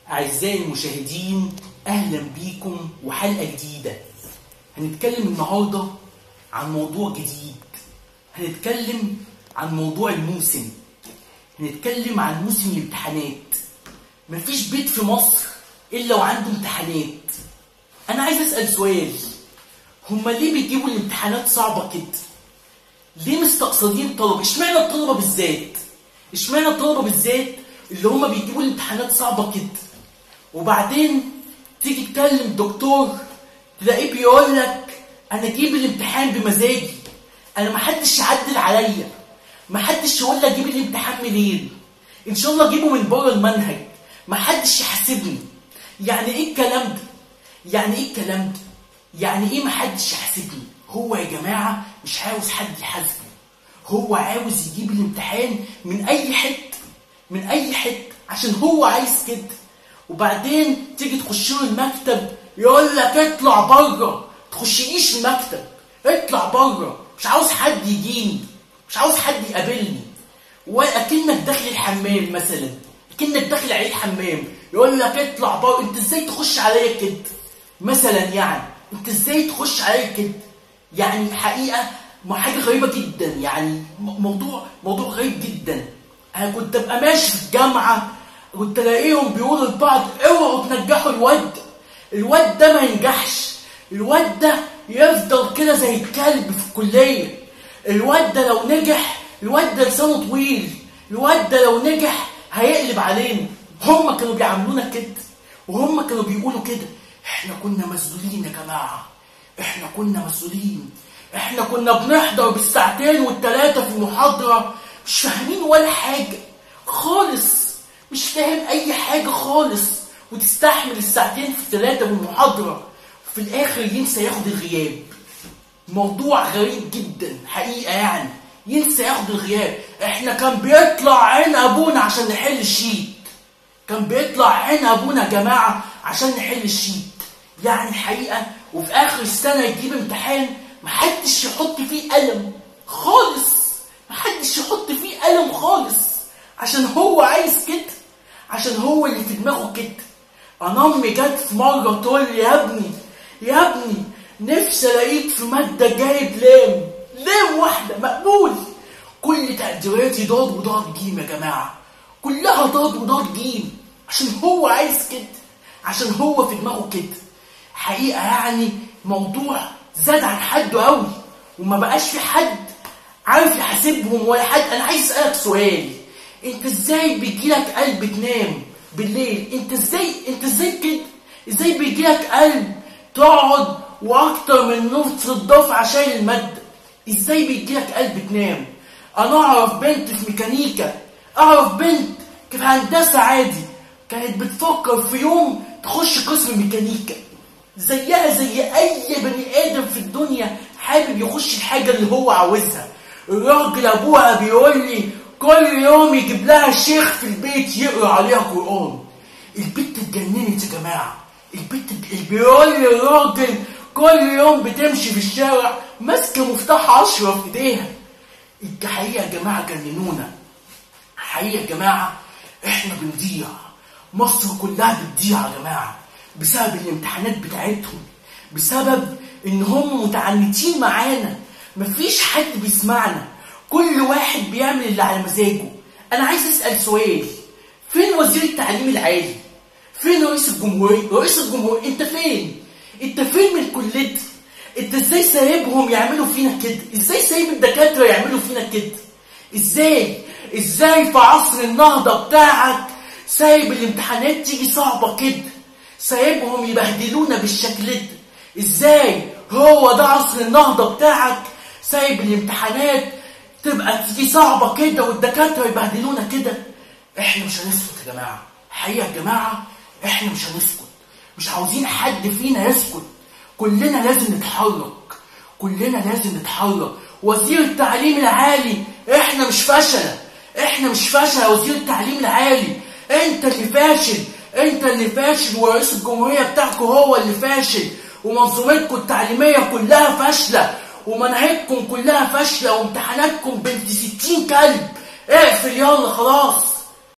أعزائي المشاهدين أهلا بيكم وحلقة جديدة هنتكلم النهاردة عن موضوع جديد هنتكلم عن موضوع الموسم هنتكلم عن موسم الامتحانات مفيش بيت في مصر إلا وعنده امتحانات أنا عايز أسأل سؤال هما ليه بيجيبوا الامتحانات صعبة كده؟ ليه مستقصدين الطلبة؟ اشمعنى الطلبة بالذات؟ اشمعنى الطلبة بالذات اللي هما بيجيبوا الامتحانات صعبة كده؟ وبعدين تيجي تكلم دكتور تلاقيه بيقول لك انا اجيب الامتحان بمزاجي انا محدش يعدل عليا محدش يقول لي اجيب الامتحان منين ان شاء الله اجيبه من بره المنهج محدش يحاسبني يعني ايه الكلام ده يعني ايه الكلام ده يعني ايه محدش يحاسبني هو يا جماعه مش عاوز حد يحاسبه هو عاوز يجيب الامتحان من اي حته من اي حته عشان هو عايز كده وبعدين تيجي تخش له المكتب يقول لك اطلع بره تخشليش المكتب اطلع بره مش عاوز حد يجيني مش عاوز حد يقابلني واكنك داخل الحمام مثلا اكنك داخل عليه الحمام يقول لك اطلع بره انت ازاي تخش عليا كده مثلا يعني انت ازاي تخش عليا كده يعني حقيقه ما حاجه غريبه جدا يعني م- موضوع موضوع غريب جدا انا كنت ابقى ماشي في الجامعه كنت الاقيهم بيقولوا لبعض اوعوا تنجحوا الواد الواد ده ما ينجحش الواد ده يفضل كده زي الكلب في الكليه الواد ده لو نجح الواد ده لسانه طويل الواد ده لو نجح هيقلب علينا هم كانوا بيعاملونا كده وهم كانوا بيقولوا كده احنا كنا مسؤولين يا جماعه احنا كنا مسؤولين احنا كنا بنحضر بالساعتين والتلاتة في المحاضرة مش فاهمين ولا حاجة خالص مش فاهم اي حاجة خالص وتستحمل الساعتين في التلاتة من المحاضرة وفي الاخر ينسى ياخد الغياب موضوع غريب جدا حقيقة يعني ينسى ياخد الغياب احنا كان بيطلع عين ابونا عشان نحل الشيت كان بيطلع عين ابونا يا جماعه عشان نحل الشيت يعني الحقيقه وفي اخر السنه يجيب امتحان محدش يحط فيه قلم خالص محدش يحط فيه قلم خالص عشان هو عايز كده عشان هو اللي في دماغه كده انا امي جت في مره تقول لي يا ابني يا ابني نفسي الاقيك في ماده جايب لام لام واحده مقبول كل تقديراتي ضاد وضاد جيم يا جماعه كلها ضاد وضاد جيم عشان هو عايز كده عشان هو في دماغه كده حقيقه يعني موضوع زاد عن حده قوي وما بقاش في حد عارف يحاسبهم ولا حد انا عايز اسالك سؤال انت ازاي بيجيلك قلب تنام بالليل انت ازاي انت ازاي كده ازاي بيجيلك قلب تقعد واكتر من نص الدفعه شايل الماده ازاي بيجيلك قلب تنام انا اعرف بنت في ميكانيكا اعرف بنت في هندسه عادي كانت بتفكر في يوم تخش قسم ميكانيكا زيها زي اي بني ادم في الدنيا حابب يخش الحاجه اللي هو عاوزها الراجل ابوها بيقول لي كل يوم يجيب لها شيخ في البيت يقرا عليها قران البت اتجننت يا جماعه البت اللي بيقول لي الراجل كل يوم بتمشي في الشارع ماسكه مفتاح عشرة في ايديها الحقيقه يا جماعه جننونا حقيقة يا جماعة احنا بنضيع مصر كلها بتضيع يا جماعة بسبب الامتحانات بتاعتهم بسبب ان هم متعنتين معانا مفيش حد بيسمعنا كل واحد بيعمل اللي على مزاجه انا عايز اسأل سؤال فين وزير التعليم العالي فين رئيس الجمهورية رئيس الجمهورية انت فين انت فين من كلتي انت ازاي سايبهم يعملوا فينا كده ازاي سايب الدكاترة يعملوا فينا كده ازاي ازاي في عصر النهضة بتاعك سايب الامتحانات تيجي صعبة كده سايبهم يبهدلونا بالشكل ده ازاي هو ده عصر النهضة بتاعك سايب الامتحانات تبقى تيجي صعبة كده والدكاترة يبهدلونا كده احنا مش هنسكت يا جماعة حقيقة يا جماعة احنا مش هنسكت مش عاوزين حد فينا يسكت كلنا لازم نتحرك كلنا لازم نتحرك وزير التعليم العالي احنا مش فشلة احنا مش فشلة يا وزير التعليم العالي انت اللي فاشل انت اللي فاشل ورئيس الجمهورية بتاعكم هو اللي فاشل ومنظومتكم التعليمية كلها فاشلة ومناهجكم كلها فاشلة وامتحاناتكم بنت ستين كلب اقفل يلا خلاص